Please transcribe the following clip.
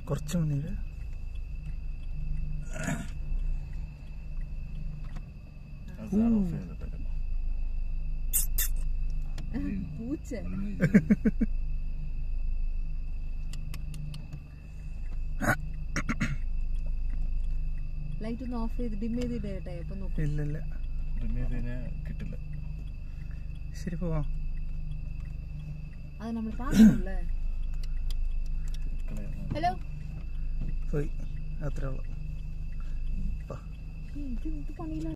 കുറച്ച് മുന്നിൽ പൂച്ച ലൈറ്റ് ഒന്ന് ഓഫ് ചെയ്ത് ഡിം ചെയ്തിട്ട് കേട്ടെ അപ്പൊ നോക്കും ഇല്ല ഇല്ല കിട്ടില്ല ശരി പോവാം അത് നമ്മൾ കാണുന്നല്ലേ ഹലോ പോയി അത്രേ ഉള്ളൂ ഇത് എന്ത് പണിയിലാണ്